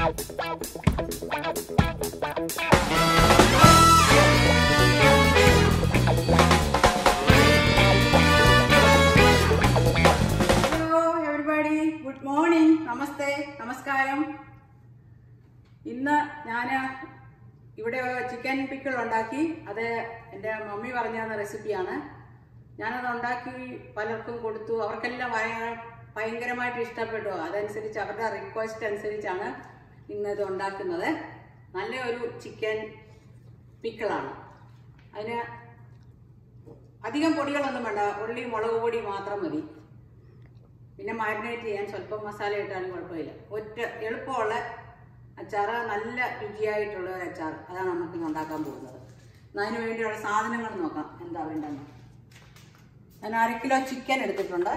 hello everybody good morning namaste നമസ്കാരം ഇന്ന് ഞാൻ ഇവിടെ ചിക്കൻ പിക്കിൾ ഉണ്ടാക്കി അത് എൻ്റെ മമ്മി പറഞ്ഞു തന്ന റെസിപ്പിയാണ് ഞാനത് ഉണ്ടാക്കി പലർക്കും കൊടുത്തു അവർക്കെല്ലാം ഭയങ്കര ഭയങ്കരമായിട്ട് ഇഷ്ടപ്പെട്ടു അതനുസരിച്ച് അവരുടെ റിക്വസ്റ്റ് അനുസരിച്ചാണ് ഇന്ന് ഇത് ഉണ്ടാക്കുന്നത് നല്ല ഒരു ചിക്കൻ പിക്കിളാണ് അതിന് അധികം പൊടികളൊന്നും വേണ്ട ഉള്ളി മുളക് പൊടി മാത്രം മതി പിന്നെ മാരിനേറ്റ് ചെയ്യാൻ സ്വല്പം മസാല ഇട്ടാലും കുഴപ്പമില്ല ഒറ്റ എളുപ്പമുള്ള അച്ചാറ് നല്ല രുചിയായിട്ടുള്ള ഒരു അച്ചാർ അതാണ് നമുക്ക് ഇന്ന് ഉണ്ടാക്കാൻ പോകുന്നത് എന്നാ അതിന് വേണ്ടിയുള്ള സാധനങ്ങൾ നോക്കാം എന്താ വേണ്ടെന്ന് ഞാൻ അര കിലോ ചിക്കൻ എടുത്തിട്ടുണ്ട്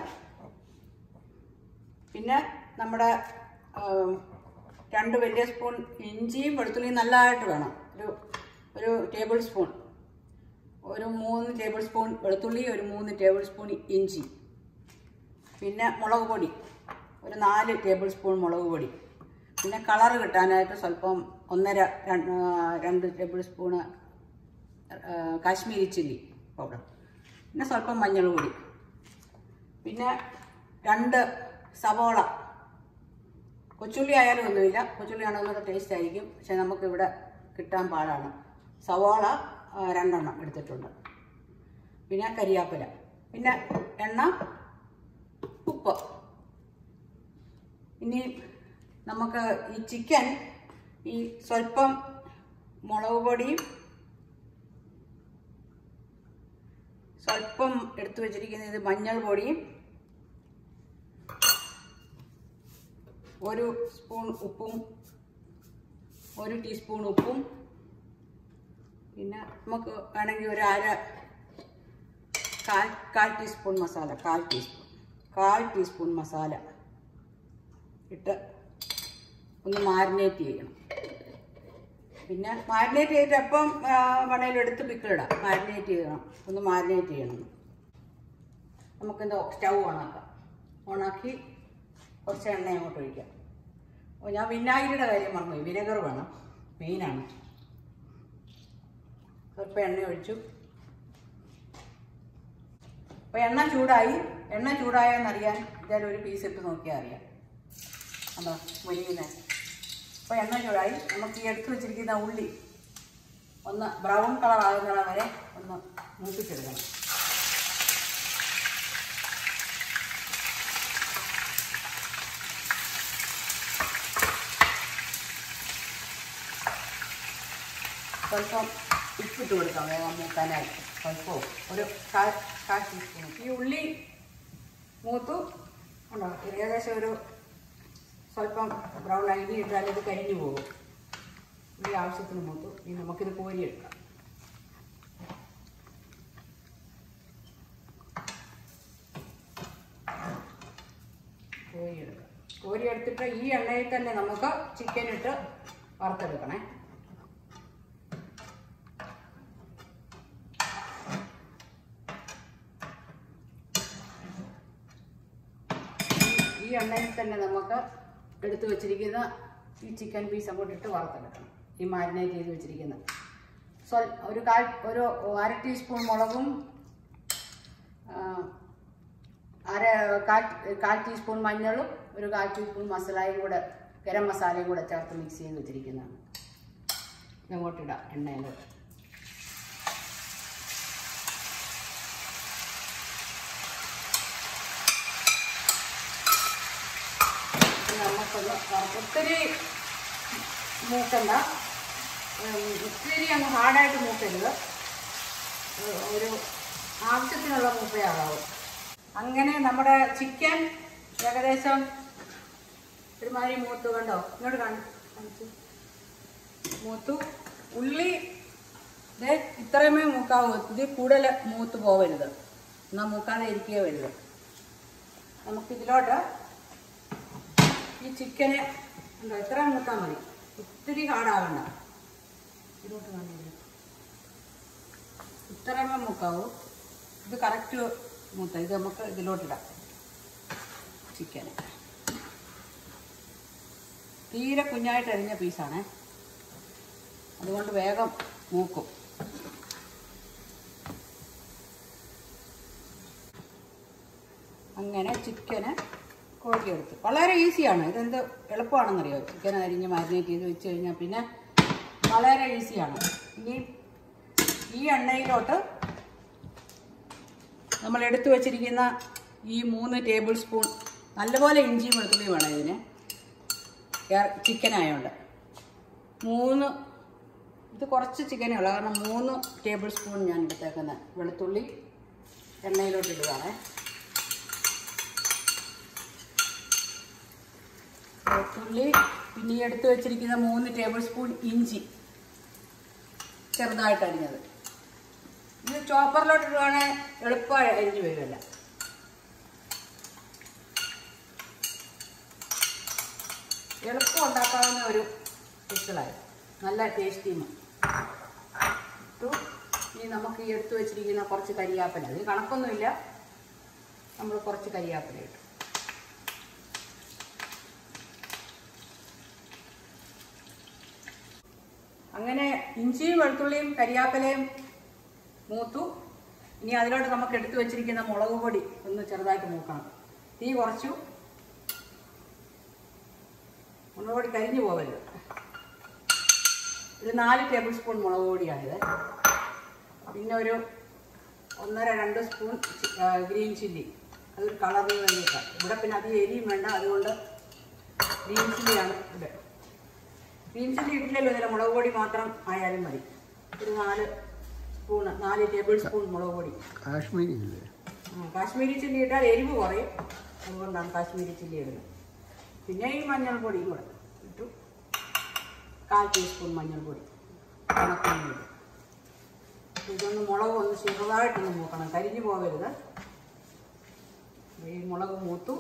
പിന്നെ നമ്മുടെ ആ, രണ്ട് വലിയ സ്പൂൺ ഇഞ്ചിയും വെളുത്തുള്ളിയും നല്ലതായിട്ട് വേണം ഒരു ഒരു ടേബിൾ സ്പൂൺ ഒരു മൂന്ന് ടേബിൾ സ്പൂൺ വെളുത്തുള്ളി ഒരു മൂന്ന് ടേബിൾ സ്പൂൺ ഇഞ്ചി പിന്നെ മുളക് പൊടി ഒരു നാല് ടേബിൾ സ്പൂൺ മുളക് പൊടി പിന്നെ കളർ കിട്ടാനായിട്ട് സ്വല്പം ഒന്നര രണ്ട് ആ, രണ്ട് ടേബിൾ സ്പൂണ് ആ, കാശ്മീരി ചില്ലി പൗഡർ പിന്നെ സ്വല്പം മഞ്ഞൾ പൊടി പിന്നെ രണ്ട് സവോള കൊച്ചുള്ളി ആയാലും ഒന്നുമില്ല കൊച്ചുള്ളി ആണെങ്കിൽ ടേസ്റ്റ് ആയിരിക്കും പക്ഷെ നമുക്കിവിടെ കിട്ടാൻ പാടാണ് സവോള ആ, രണ്ടെണ്ണം എടുത്തിട്ടുണ്ട് പിന്നെ കരിയാപ്പില പിന്നെ എണ്ണ ഉപ്പ് ഇനി നമുക്ക് ഈ ചിക്കൻ ഈ സ്വല്പം മുളക് പൊടിയും സ്വല്പം എടുത്തു വെച്ചിരിക്കുന്ന ഇത് മഞ്ഞൾ പൊടിയും ഒരു സ്പൂൺ ഉപ്പും ഒരു ടീസ്പൂൺ ഉപ്പും പിന്നെ നമുക്ക് വേണമെങ്കിൽ ഒരു അര കാൽ കാൽ ടീസ്പൂൺ മസാല കാൽ ടീസ്പൂൺ കാൽ ടീസ്പൂൺ മസാല ഇട്ട് ഒന്ന് മാരിനേറ്റ് ചെയ്യണം പിന്നെ മാരിനേറ്റ് ചെയ്തിട്ട് അപ്പം വേണേലും എടുത്ത് പിക്കിളിടാം മാരിനേറ്റ് ചെയ്യണം ഒന്ന് മാരിനേറ്റ് ചെയ്യണം നമുക്കെന്തോ സ്റ്റൗ ഓണാക്കാം ഓണാക്കി കുറച്ച് എണ്ണ അങ്ങോട്ട് ഒഴിക്കാം ഓ ഞാൻ വിനാഗിരിയുടെ കാര്യം മറന്നു വിനെഗർ വേണം മെയിനാണ് സ്വല്പം എണ്ണ ഒഴിച്ചു അപ്പോൾ എണ്ണ ചൂടായി എണ്ണ ചൂടായെന്നറിയാൻ ഇതായാലും ഒരു പീസ് ഇട്ട് നോക്കിയാൽ അറിയാം അതോ മുരിങ്ങുന്നത് അപ്പോൾ എണ്ണ ചൂടായി നമുക്ക് ഈ എടുത്ത് വെച്ചിരിക്കുന്ന ഉള്ളി ഒന്ന് ബ്രൗൺ കളർ ആകുന്നിടം വരെ ഒന്ന് മൂപ്പിച്ചെടുക്കണം സ്വല്പം ഉപ്പിട്ട് കൊടുക്കാം വേഗം മൂക്കാനായി സ്വല്പവും ഒരു കാൽ കാൽ ടീസ്പൂൺ ഈ ഉള്ളി മൂത്തു ഉണ്ടോ ഏകദേശം ഒരു സ്വല്പം ബ്രൗൺ ആയി ഇനി ഇട്ടാൽ ഇത് കരിഞ്ഞു പോകും ഉള്ളി ആവശ്യത്തിന് മൂത്തു ഇനി നമുക്കിത് കോരിയെടുക്കാം കോരിയെടുക്കാം കോരിയെടുത്തിട്ട് ഈ എണ്ണയിൽ തന്നെ നമുക്ക് ചിക്കൻ ഇട്ട് വറുത്തെടുക്കണേ ഈ എണ്ണയിൽ തന്നെ നമുക്ക് എടുത്തു വെച്ചിരിക്കുന്ന ഈ ചിക്കൻ പീസ് അങ്ങോട്ട് ഇട്ട് വറുത്തെടുക്കണം ഈ മാരിനേറ്റ് ചെയ്ത് വെച്ചിരിക്കുന്ന സ്വൽ ഒരു കാൽ ഒരു അര ടീസ്പൂൺ മുളകും ആ, അര കാൽ കാൽ ടീസ്പൂൺ മഞ്ഞളും ഒരു കാൽ ടീസ്പൂൺ മസാലയും കൂടെ ഗരം മസാലയും കൂടെ ചേർത്ത് മിക്സ് ചെയ്ത് വെച്ചിരിക്കുന്നതാണ് ഇതങ്ങോട്ടിടാം എണ്ണയിലോട്ട് നമുക്കൊന്ന് വറുത്ത് ഒത്തിരി മൂക്കണ്ട ഉം, ഒത്തിരി അങ്ങ് ഹാർഡായിട്ട് മൂക്കരുത് ഒരു- ഒരു ആവശ്യത്തിനുള്ള മൂപ്പയാകാവും അങ്ങനെ നമ്മുടെ ചിക്കൻ ഏകദേശം ഒരുമാതിരി മൂത്ത് കണ്ടോ ഇങ്ങോട്ട് കാണി- കാണിച്ചു മൂത്തു ഉള്ളി ദേ ഇത്രയുമേ മൂക്കാവൂ ഇത് കൂടുതൽ മൂത്ത് പോവരുത് എന്നാൽ മൂക്കാതെ ഇരിക്കുകയോ വരുത് നമുക്കിതിലോട്ട് ഈ ചിക്കന് ഉണ്ടോ ഇത്ര മൂത്താൽ മതി ഒത്തിരി ഹാർഡാവണ്ട ഇതിലോട്ട് കാണില്ല ഇത്രയുമേ മൂക്കാവൂ ഇത് കറക്റ്റ് മൂത്ത ഇത് നമുക്ക് ഇതിലോട്ടിടാം ചിക്കന് തീരെ കുഞ്ഞായിട്ട് അരിഞ്ഞ പീസാണ് അതുകൊണ്ട് വേഗം മൂക്കും അങ്ങനെ ചിക്കന് കോഴിയെടുത്ത് വളരെ ഈസിയാണ് ഇതെന്ത് എളുപ്പമാണെന്നറിയോ ചിക്കൻ അരിഞ്ഞ് മാരിനേറ്റ് ചെയ്ത് വെച്ച് കഴിഞ്ഞാൽ പിന്നെ വളരെ ഈസിയാണ് ഇനി ഈ എണ്ണയിലോട്ട് നമ്മൾ എടുത്തു വച്ചിരിക്കുന്ന ഈ മൂന്ന് ടേബിൾ സ്പൂൺ നല്ലപോലെ ഇഞ്ചിയും വെളുത്തുള്ളി വേണം ഇതിന് ഏ- ചിക്കൻ ആയതുകൊണ്ട് മൂന്ന് ഇത് കുറച്ച് ചിക്കനേ ഉള്ളൂ കാരണം മൂന്ന് ടേബിൾ സ്പൂൺ ഞാൻ എടുത്തേക്കുന്നത് വെളുത്തുള്ളി എണ്ണയിലോട്ട് ഇടുകയാണ് വെളുത്തുള്ളി പിന്നെ ഈ എടുത്തു വെച്ചിരിക്കുന്ന മൂന്ന് ടേബിൾ സ്പൂൺ ഇഞ്ചി ചെറുതായിട്ട് അരിഞ്ഞത് ഇത് ചോപ്പറിലോട്ട് ഇടുവാണെങ്കിൽ എളുപ്പമായി അരിഞ്ഞു വരുമല്ല എളുപ്പം ഉണ്ടാക്കാവുന്ന ഒരു പിക്കിളായി നല്ല ടേസ്റ്റിയും ഇട്ടു ഇനി നമുക്ക് ഈ എടുത്തു വെച്ചിരിക്കുന്ന കുറച്ച് കരിയാപ്പില അത് കണക്കൊന്നുമില്ല നമ്മൾ കുറച്ച് കരിയാപ്പില ഇട്ടു അങ്ങനെ ഇഞ്ചിയും വെളുത്തുള്ളിയും കരിയാപ്പിലയും മൂത്തു ഇനി അതിലോട്ട് നമുക്ക് എടുത്തു വെച്ചിരിക്കുന്ന മുളക് പൊടി ഒന്ന് ചെറുതായിട്ട് മൂക്കണം തീ കുറച്ചു മുളക് പൊടി കരിഞ്ഞു പോകരുത് ഒരു നാല് ടേബിൾ സ്പൂൺ മുളക് പൊടിയാണിത് പിന്നെ ഒരു ഒന്നര രണ്ട് സ്പൂൺ ചി- ആ, ഗ്രീൻ ചില്ലി അതൊരു കളറിന് വേണ്ടിയിട്ടാണ് ഇവിടെ പിന്നെ അധികം എരിയും വേണ്ട അതുകൊണ്ട് ഗ്രീൻ ചില്ലിയാണ് ഇത് ഗ്രീൻ ചില്ലി ഇട്ടില്ലല്ലോ ഇതിൽ മുളക് പൊടി മാത്രം ആയാലും മതി ഒരു നാല് സ്പൂൺ നാല് ടേബിൾ സ്പൂൺ മുളക് പൊടി കാശ്മീരി ഇല്ലേ ആ, കാശ്മീരി ചില്ലി ഇട്ടാൽ എരിവ് കുറയും അതുകൊണ്ടാണ് കാശ്മീരി ചില്ലി ഇടുന്നത് പിന്നെ ഈ മഞ്ഞൾപ്പൊടിയും കൂടെ ഇട്ടു കാൽ ടീസ്പൂൺ മഞ്ഞൾപ്പൊടി കണക്കൊന്നും ഇടും ഇതൊന്ന് മുളക് ഒന്ന് ചെറുതായിട്ടൊന്ന് മൂക്കണം കരിഞ്ഞു പോകരുത് ഈ മുളക് മൂത്തു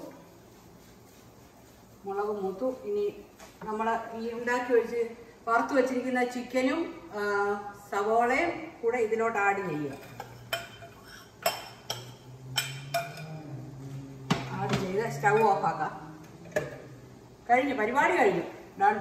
മുളക് മൂത്തു ഇനി നമ്മൾ ഈ ഉണ്ടാക്കി വെച്ച് വറുത്ത് വെച്ചിരിക്കുന്ന ചിക്കനും ആ, സവോളയും കൂടെ ഇതിലോട്ട് ആഡ് ചെയ്യുക ആഡ് ചെയ്ത് സ്റ്റൗ ഓഫ് ആക്കാം കഴിഞ്ഞു പരിപാടി കഴിഞ്ഞു ഡൺ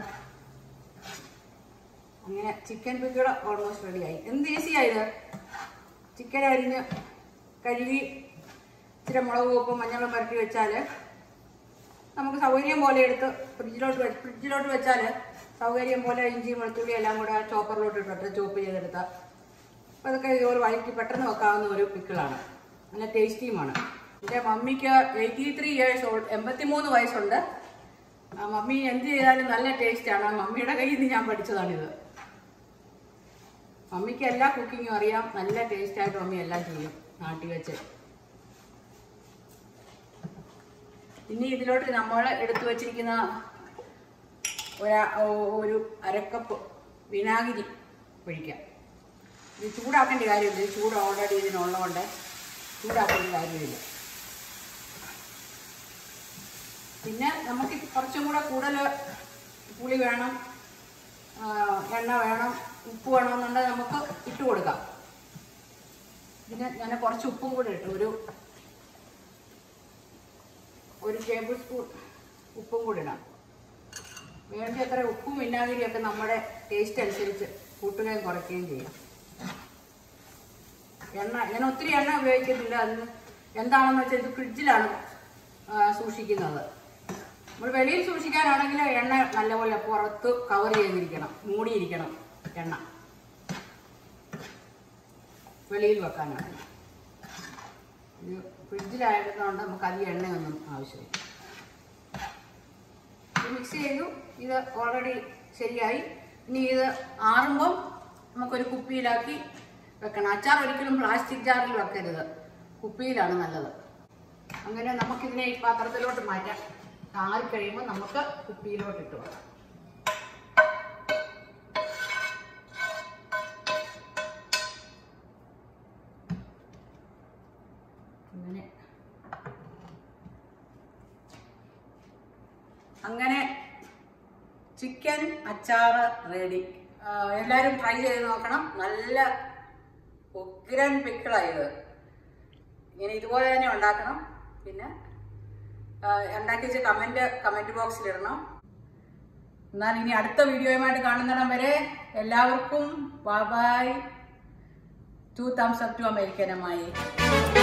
അങ്ങനെ ചിക്കൻ പിക്കട ഓൾമോസ്റ്റ് റെഡിയായി എന്ത് ഈസി ആയത് ചിക്കൻ അരിഞ്ഞ് കഴുകി ഇച്ചിരി മുളക് ഉപ്പും മഞ്ഞളും പരട്ടി വെച്ചാൽ നമുക്ക് സൗകര്യം പോലെ എടുത്ത് ഫ്രിഡ്ജിലോട്ട് വെ- ഫ്രിഡ്ജിലോട്ട് വെച്ചാൽ സൗകര്യം പോലെ ഇഞ്ചിയും വെളുത്തുള്ളി എല്ലാം കൂടെ ചോപ്പറിലോട്ട് ഇട്ടിട്ട് ചോപ്പ് ചെയ്തെടുത്താൽ അപ്പോൾ അതൊക്കെ ഇതുപോലെ വഴറ്റി പെട്ടെന്ന് വെക്കാവുന്ന ഒരു പിക്കിളാണ് നല്ല ടേസ്റ്റിയുമാണ് എൻ്റെ മമ്മിക്ക് എയ്റ്റി ത്രീ ഇയേഴ്സ് ഓൾഡ് എൺപത്തിമൂന്ന് വയസ്സുണ്ട് ആ മമ്മി എന്ത് ചെയ്താലും നല്ല ടേസ്റ്റാണ് ആ മമ്മിയുടെ കയ്യിൽ നിന്ന് ഞാൻ പഠിച്ചതാണിത് മമ്മിക്ക് എല്ലാ കുക്കിങ്ങും അറിയാം നല്ല ടേസ്റ്റായിട്ട് മമ്മി എല്ലാം ചെയ്യും നാട്ടിൽ വെച്ച് ഇനി ഇതിലോട്ട് നമ്മൾ എടുത്തു വച്ചിരിക്കുന്ന ഒരാ- ഒ- ഒരു അരക്കപ്പ് വിനാഗിരി ഒഴിക്കാം ഇത് ചൂടാക്കേണ്ട കാര്യമില്ല ഇത് ചൂട് ഓൾറെഡി ഇതിനുള്ളതുകൊണ്ട് ചൂടാക്കേണ്ട കാര്യമില്ല പിന്നെ നമുക്ക് കുറച്ചും കൂടെ കൂടുതൽ പുളി വേണം ആ, എണ്ണ വേണം ഉപ്പ് വേണമെന്നുണ്ടെങ്കിൽ നമുക്ക് ഇട്ട് കൊടുക്കാം പിന്നെ ഞാൻ കുറച്ച് ഉപ്പും കൂടെ ഇട്ടു ഒരു ഒരു ടേബിൾ സ്പൂൺ ഉപ്പും കൂടി ഇടാം വേണ്ട അത്ര ഉപ്പും വിനാഗിരിയൊക്കെ നമ്മുടെ ടേസ്റ്റ് അനുസരിച്ച് കൂട്ടുകയും കുറയ്ക്കുകയും ചെയ്യാം എണ്ണ ഞാൻ ഒത്തിരി എണ്ണ ഉപയോഗിക്കത്തില്ല അതിന് എന്താണെന്ന് വെച്ചാൽ ഇത് ഫ്രിഡ്ജിലാണ് ആ, സൂക്ഷിക്കുന്നത് നമ്മൾ വെളിയിൽ സൂക്ഷിക്കാനാണെങ്കിൽ എണ്ണ നല്ലപോലെ പുറത്ത് കവർ ചെയ്തിരിക്കണം മൂടിയിരിക്കണം എണ്ണ വെളിയിൽ വെക്കാനാണ് ഇത് ഫ്രിഡ്ജിലായതുകൊണ്ട് നമുക്ക് അധികം എണ്ണയൊന്നും ആവശ്യമില്ല ഇത് മിക്സ് ചെയ്തു ഇത് ഓൾറെഡി ശരിയായി ഇനി ഇത് ആറുമ്പം നമുക്കൊരു കുപ്പിയിലാക്കി വെക്കണം അച്ചാർ ഒരിക്കലും പ്ലാസ്റ്റിക് ജാറിൽ വെക്കരുത് കുപ്പിയിലാണ് നല്ലത് അങ്ങനെ നമുക്കിതിനെ ഈ പാത്രത്തിലോട്ട് മാറ്റാം ആറി കഴിയുമ്പോൾ നമുക്ക് കുപ്പിയിലോട്ട് ഇട്ട് വെക്കാം അങ്ങനെ അങ്ങനെ ചിക്കൻ അച്ചാറ് റെഡി എല്ലാവരും ട്രൈ ചെയ്ത് നോക്കണം നല്ല ഉഗ്രൻ പിക്കിളായത് ഇങ്ങനെ ഇതുപോലെ തന്നെ ഉണ്ടാക്കണം പിന്നെ ആ, ഉണ്ടാക്കി വെച്ച കമൻറ്റ് കമൻറ്റ് ബോക്സിലിടണം എന്നാൽ ഇനി അടുത്ത വീഡിയോയുമായിട്ട് കാണുന്നിടം വരെ എല്ലാവർക്കും bye two thumbs up to അമേരിക്കനുമായി